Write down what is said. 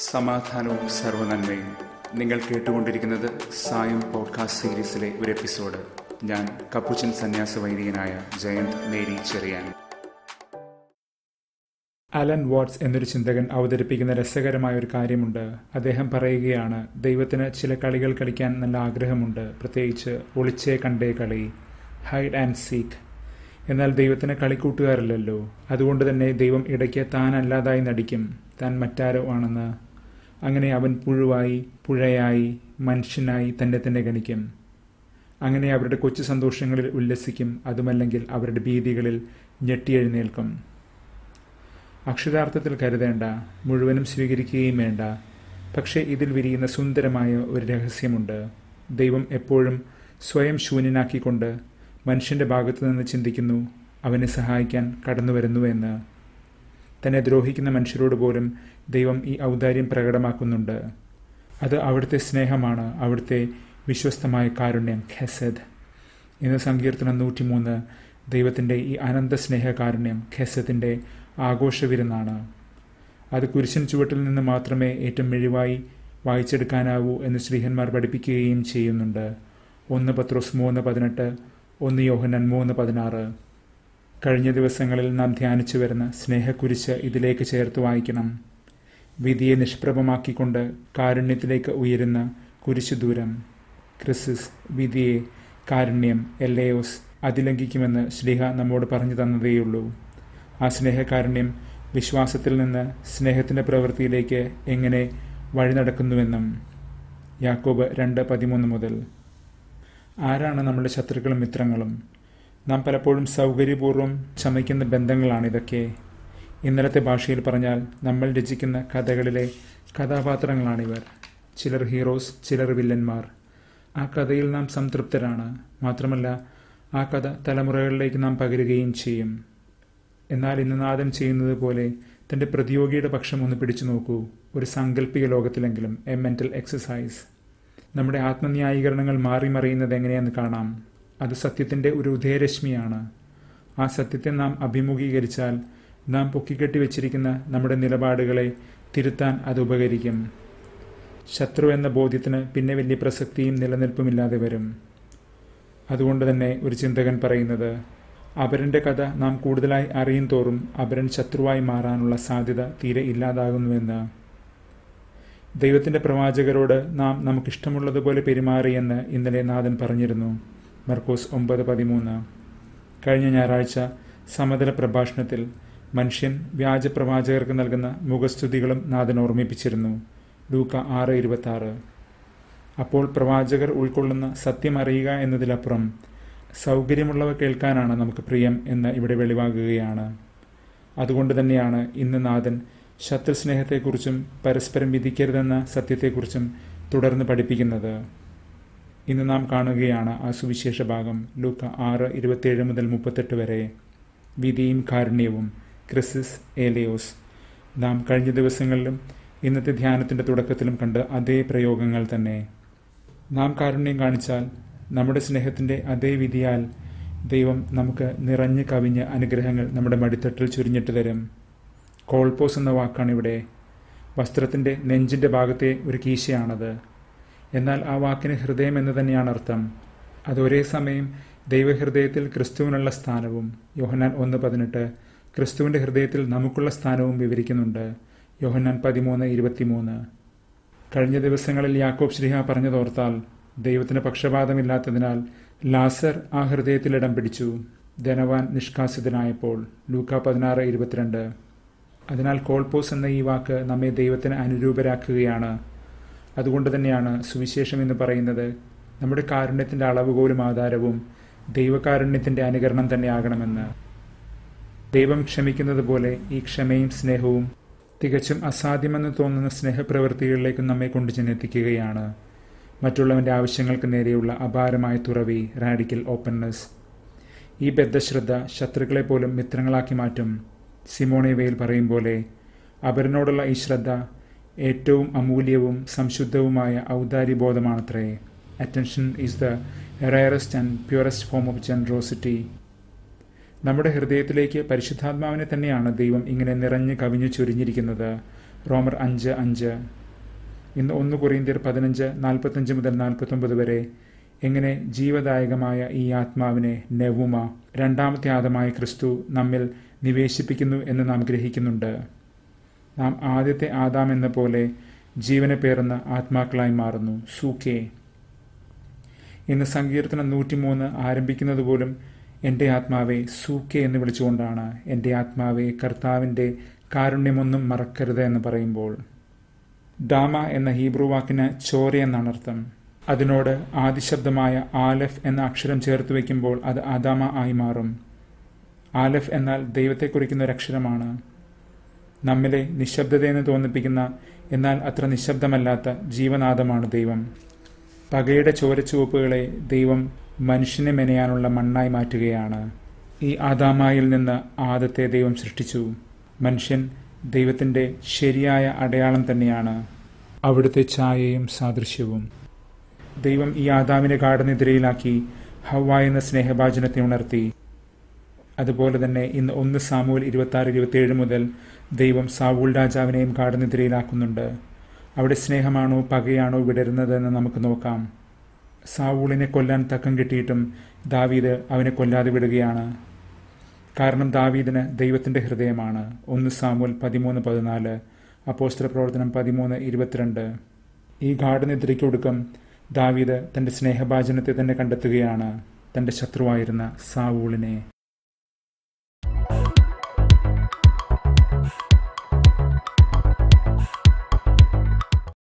സമാധാനവും സർവനന്മയും നിങ്ങൾ കേട്ടുകൊണ്ടിരിക്കുന്നത് സായം പോഡ്കാസ്റ്റ് സീരീസിലെ ഒരു എപ്പിസോഡ് ഞാൻ കപ്പുച്ചൻ സന്യാസ വൈദികനായ ജയന്ത് മേരി ചെറിയാൻ അലൻ വാട്സ് എന്നൊരു ചിന്തകൻ അവതരിപ്പിക്കുന്ന രസകരമായ ഒരു കാര്യമുണ്ട് അദ്ദേഹം പറയുകയാണ് ദൈവത്തിന് ചില കളികൾ കളിക്കാൻ നല്ല ആഗ്രഹമുണ്ട് പ്രത്യേകിച്ച് ഒളിച്ചേ കണ്ടേ കളി ഹൈഡ് ആൻഡ് സീക്ക് എന്നാൽ ദൈവത്തിന് കളിക്കൂട്ടുകാരില്ലല്ലോ അതുകൊണ്ട് തന്നെ ദൈവം ഇടയ്ക്ക് താൻ അല്ലാതായി നടിക്കും താൻ മറ്റാരോ ആണെന്ന് അങ്ങനെ അവൻ പുഴുവായി പുഴയായി മനുഷ്യനായി തന്നെ തന്നെ ഗണിക്കും അങ്ങനെ അവരുടെ കൊച്ചു സന്തോഷങ്ങളിൽ ഉല്ലസിക്കും അതുമല്ലെങ്കിൽ അവരുടെ ഭീതികളിൽ ഞെട്ടിയെഴുന്നേൽക്കും അക്ഷരാർത്ഥത്തിൽ കരുതേണ്ട മുഴുവനും സ്വീകരിക്കുകയും വേണ്ട പക്ഷേ ഇതിൽ വിരിയുന്ന സുന്ദരമായ ഒരു രഹസ്യമുണ്ട് ദൈവം എപ്പോഴും സ്വയം ശൂന്യനാക്കിക്കൊണ്ട് മനുഷ്യന്റെ ഭാഗത്തു നിന്ന് ചിന്തിക്കുന്നു അവനെ സഹായിക്കാൻ കടന്നു വരുന്നുവെന്ന് തന്നെ ദ്രോഹിക്കുന്ന മനുഷ്യരോട് പോലും ദൈവം ഈ ഔദാര്യം പ്രകടമാക്കുന്നുണ്ട് അത് അവിടുത്തെ സ്നേഹമാണ് അവിടുത്തെ വിശ്വസ്തമായ കാരുണ്യം ഖെസദ് ഇന്ന് സങ്കീർത്തനം നൂറ്റിമൂന്ന് ദൈവത്തിൻ്റെ ഈ അനന്ത സ്നേഹകാരുണ്യം ഖെസത്തിൻ്റെ ആഘോഷവിരുന്നാണ് അത് കുരിശൻ ചുവട്ടിൽ നിന്ന് മാത്രമേ ഏറ്റവും മിഴിവായി വായിച്ചെടുക്കാനാവൂ എന്ന് ശ്രീഹന്മാർ പഠിപ്പിക്കുകയും ചെയ്യുന്നുണ്ട് ഒന്ന് പത്രോസ് മൂന്ന് പതിനെട്ട് ഒന്ന് യോഹനൻ മൂന്ന് പതിനാറ് കഴിഞ്ഞ ദിവസങ്ങളിൽ നാം ധ്യാനിച്ചു വരുന്ന സ്നേഹക്കുരിശ് ഇതിലേക്ക് ചേർത്ത് വായിക്കണം വിധിയെ നിഷ്പ്രഭമാക്കിക്കൊണ്ട് കാരുണ്യത്തിലേക്ക് ഉയരുന്ന കുരിശു ദൂരം ക്രിസിസ് വിധിയെ കാരുണ്യം എല്ലയോസ് അതിലംഘിക്കുമെന്ന് ശ്രീഹ നമ്മോട് പറഞ്ഞു തന്നതേയുള്ളൂ ആ സ്നേഹകാരുണ്യം വിശ്വാസത്തിൽ നിന്ന് സ്നേഹത്തിൻ്റെ പ്രവൃത്തിയിലേക്ക് എങ്ങനെ വഴി നടക്കുന്നുവെന്നും യാക്കോബ് രണ്ട് പതിമൂന്ന് മുതൽ ആരാണ് നമ്മുടെ ശത്രുക്കളും മിത്രങ്ങളും നാം പലപ്പോഴും സൗകര്യപൂർവ്വം ചമയ്ക്കുന്ന ബന്ധങ്ങളാണിതൊക്കെ ഇന്നലത്തെ ഭാഷയിൽ പറഞ്ഞാൽ നമ്മൾ രചിക്കുന്ന കഥകളിലെ കഥാപാത്രങ്ങളാണിവർ ചിലർ ഹീറോസ് ചിലർ വില്ലന്മാർ ആ കഥയിൽ നാം സംതൃപ്തരാണ് മാത്രമല്ല ആ കഥ തലമുറകളിലേക്ക് നാം പകരുകയും ചെയ്യും എന്നാൽ ഇന്ന് നാദം ചെയ്യുന്നത് പോലെ തൻ്റെ പ്രതിയോഗിയുടെ പക്ഷം ഒന്ന് പിടിച്ചു നോക്കൂ ഒരു സാങ്കല്പിക ലോകത്തിലെങ്കിലും എ മെൻ്റൽ എക്സസൈസ് നമ്മുടെ ആത്മന്യായീകരണങ്ങൾ മാറി മറിയുന്നത് എങ്ങനെയെന്ന് കാണാം അത് സത്യത്തിൻ്റെ ഒരു ഉദയരശ്മിയാണ് ആ സത്യത്തെ നാം അഭിമുഖീകരിച്ചാൽ നാം പൊക്കിക്കെട്ടി വെച്ചിരിക്കുന്ന നമ്മുടെ നിലപാടുകളെ തിരുത്താൻ അത് ഉപകരിക്കും ശത്രു എന്ന ബോധ്യത്തിന് പിന്നെ വലിയ പ്രസക്തിയും നിലനിൽപ്പുമില്ലാതെ വരും അതുകൊണ്ട് തന്നെ ഒരു ചിന്തകൻ പറയുന്നത് അപരൻ്റെ കഥ നാം കൂടുതലായി അറിയും തോറും അപരൻ ശത്രുവായി മാറാനുള്ള സാധ്യത തീരെ ഇല്ലാതാകുന്നുവെന്ന് ദൈവത്തിൻ്റെ പ്രവാചകരോട് നാം നമുക്കിഷ്ടമുള്ളതുപോലെ പെരുമാറിയെന്ന് ഇന്നലെ നാഥൻ പറഞ്ഞിരുന്നു മർക്കോസ് ഒമ്പത് പതിമൂന്ന് കഴിഞ്ഞ ഞായറാഴ്ച സമതല പ്രഭാഷണത്തിൽ മനുഷ്യൻ വ്യാജ പ്രവാചകർക്ക് നൽകുന്ന മുഖസ്തുതികളും നാഥൻ ഓർമ്മിപ്പിച്ചിരുന്നു ലൂക്ക ആറ് ഇരുപത്തി ആറ് അപ്പോൾ പ്രവാചകർ ഉൾക്കൊള്ളുന്ന സത്യം അറിയുക എന്നതിലപ്പുറം സൗകര്യമുള്ളവ കേൾക്കാനാണ് നമുക്ക് പ്രിയം എന്ന് ഇവിടെ വെളിവാകുകയാണ് അതുകൊണ്ട് തന്നെയാണ് ഇന്ന് നാഥൻ ശത്രുസ്നേഹത്തെക്കുറിച്ചും പരസ്പരം വിധിക്കരുതെന്ന സത്യത്തെക്കുറിച്ചും തുടർന്ന് പഠിപ്പിക്കുന്നത് ഇന്ന് നാം കാണുകയാണ് ആ സുവിശേഷ ഭാഗം ലൂക്ക ആറ് ഇരുപത്തിയേഴ് മുതൽ മുപ്പത്തെട്ട് വരെ വിധിയും കാരുണ്യവും ക്രിസിസ് ഏലിയോസ് നാം കഴിഞ്ഞ ദിവസങ്ങളിലും ഇന്നത്തെ ധ്യാനത്തിൻ്റെ തുടക്കത്തിലും കണ്ട് അതേ പ്രയോഗങ്ങൾ തന്നെ നാം കാരുണ്യം കാണിച്ചാൽ നമ്മുടെ സ്നേഹത്തിൻ്റെ അതേ വിധിയാൽ ദൈവം നമുക്ക് നിറഞ്ഞു കവിഞ്ഞ അനുഗ്രഹങ്ങൾ നമ്മുടെ മടിത്തട്ടിൽ ചുരിഞ്ഞിട്ട് തരും കോൾപോസ് എന്ന വാക്കാണ് ഇവിടെ വസ്ത്രത്തിൻ്റെ നെഞ്ചിൻ്റെ ഭാഗത്തെ ഒരു കീശയാണത് എന്നാൽ ആ വാക്കിന് ഹൃദയം എന്ന് തന്നെയാണ് അർത്ഥം അത് ഒരേ സമയം ദൈവഹൃദയത്തിൽ ക്രിസ്തുവിനുള്ള സ്ഥാനവും യോഹന്നാൻ ഒന്ന് പതിനെട്ട് ക്രിസ്തുവിൻ്റെ ഹൃദയത്തിൽ നമുക്കുള്ള സ്ഥാനവും വിവരിക്കുന്നുണ്ട് യോഹന്നാൻ പതിമൂന്ന് ഇരുപത്തിമൂന്ന് കഴിഞ്ഞ ദിവസങ്ങളിൽ യാക്കോബ് ശ്രീഹ പറഞ്ഞതോർത്താൽ ദൈവത്തിന് പക്ഷപാതമില്ലാത്തതിനാൽ ലാസർ ആ ഹൃദയത്തിൽ ഇടം പിടിച്ചു ധനവാൻ നിഷ്കാസിതനായപ്പോൾ ലൂക്ക പതിനാറ് ഇരുപത്തിരണ്ട് അതിനാൽ കോൾപോസ് എന്ന ഈ വാക്ക് നമ്മെ ദൈവത്തിന് അനുരൂപരാക്കുകയാണ് അതുകൊണ്ട് തന്നെയാണ് സുവിശേഷം എന്ന് പറയുന്നത് നമ്മുടെ കാരുണ്യത്തിൻ്റെ അളവുകോലും ആധാരവും ദൈവകാരുണ്യത്തിൻ്റെ അനുകരണം തന്നെ ആകണമെന്ന് ദൈവം ക്ഷമിക്കുന്നത് പോലെ ഈ ക്ഷമയും സ്നേഹവും തികച്ചും അസാധ്യമെന്ന് തോന്നുന്ന സ്നേഹപ്രവൃത്തികളിലേക്ക് നമ്മെ കൊണ്ടു ചെന്നെത്തിക്കുകയാണ് മറ്റുള്ളവൻ്റെ ആവശ്യങ്ങൾക്ക് നേരെയുള്ള അപാരമായ തുറവി റാഡിക്കൽ ഓപ്പൺനെസ് ഈ ബദ്ധശ്രദ്ധ ശത്രുക്കളെ പോലും മിത്രങ്ങളാക്കി മാറ്റും സിമോണേവയിൽ പറയും പോലെ അവരനോടുള്ള ഈ ശ്രദ്ധ ഏറ്റവും അമൂല്യവും സംശുദ്ധവുമായ ഔദാര്യബോധമാണത്രേ attention is the rarest and purest form of generosity നമ്മുടെ ഹൃദയത്തിലേക്ക് പരിശുദ്ധാത്മാവിനെ തന്നെയാണ് ദൈവം ഇങ്ങനെ നിറഞ്ഞു കവിഞ്ഞു ചൊരിഞ്ഞിരിക്കുന്നത് റോമർ അഞ്ച് അഞ്ച് ഇന്ന് ഒന്ന് കൊറിയന്തിയർ പതിനഞ്ച് നാൽപ്പത്തഞ്ച് മുതൽ നാൽപ്പത്തൊമ്പത് വരെ എങ്ങനെ ജീവദായകമായ ഈ ആത്മാവിനെ നെവുമ രണ്ടാമത്തെ ആദമായ ക്രിസ്തു നമ്മിൽ നിവേശിപ്പിക്കുന്നു എന്ന് നാം ഗ്രഹിക്കുന്നുണ്ട് നാം ആദ്യത്തെ ആദാം എന്ന പോലെ ജീവനെ പേറുന്ന ആത്മാക്കളായി മാറുന്നു സൂക്കേ ഇന്ന് സങ്കീർത്തനം നൂറ്റിമൂന്ന് ആരംഭിക്കുന്നത് പോലും എൻ്റെ ആത്മാവെ സൂക്കെ എന്ന് വിളിച്ചുകൊണ്ടാണ് എൻ്റെ ആത്മാവെ കർത്താവിൻ്റെ കാരുണ്യമൊന്നും മറക്കരുത് എന്ന് പറയുമ്പോൾ ഡാമ എന്ന ഹീബ്രു വാക്കിന് ചോര എന്നാണ് അർത്ഥം അതിനോട് ആദിശബ്ദമായ ആലഫ് എന്ന അക്ഷരം ചേർത്ത് വയ്ക്കുമ്പോൾ അത് അദാമ ആയി മാറും ആലഫ് എന്നാൽ ദൈവത്തെ കുറിക്കുന്ന ഒരു അക്ഷരമാണ് നമ്മിലെ നിശബ്ദതയെന്ന് തോന്നിപ്പിക്കുന്ന എന്നാൽ അത്ര നിശബ്ദമല്ലാത്ത ജീവനാദമാണ് ദൈവം പകയുടെ ചോരച്ചുവപ്പുകളെ ദൈവം മനുഷ്യനെ മെനയാനുള്ള മണ്ണായി മാറ്റുകയാണ് ഈ ആദാമായിൽ നിന്ന് ആദത്തെ ദൈവം സൃഷ്ടിച്ചു മനുഷ്യൻ ദൈവത്തിൻ്റെ ശരിയായ അടയാളം തന്നെയാണ് അവിടുത്തെ ഛായയും സാദൃശ്യവും ദൈവം ഈ ആദാമിനെ ഗാഠനിദ്രയിലാക്കി ഹവ എന്ന സ്നേഹഭാജനത്തെ ഉണർത്തി അതുപോലെ തന്നെ ഇന്ന് ഒന്ന് സാമൂൽ ഇരുപത്തി ആറ് ഇരുപത്തിയേഴ് മുതൽ ദൈവം സാവൂൾ രാജാവിനെയും ഗാഠനിദ്രയിലാക്കുന്നുണ്ട് അവിടെ സ്നേഹമാണോ പകയാണോ വിടരുന്നതെന്ന് നമുക്ക് നോക്കാം സാവൂളിനെ കൊല്ലാൻ തക്കം കിട്ടിയിട്ടും ദാവീദ് അവനെ കൊല്ലാതെ വിടുകയാണ് കാരണം ദാവീദിന് ദൈവത്തിന്റെ ഹൃദയമാണ് ഒന്ന് സാമുൽ പതിമൂന്ന് പതിനാല് അപ്പോസ്ത്ര പ്രവർത്തനം പതിമൂന്ന് ഇരുപത്തിരണ്ട് ഈ ഗാഠനിദ്രയ്ക്കൊടുക്കം ദാവീദ് തന്റെ സ്നേഹഭാജനത്തെ തന്നെ കണ്ടെത്തുകയാണ് തന്റെ ശത്രുവായിരുന്ന സാവൂളിനെ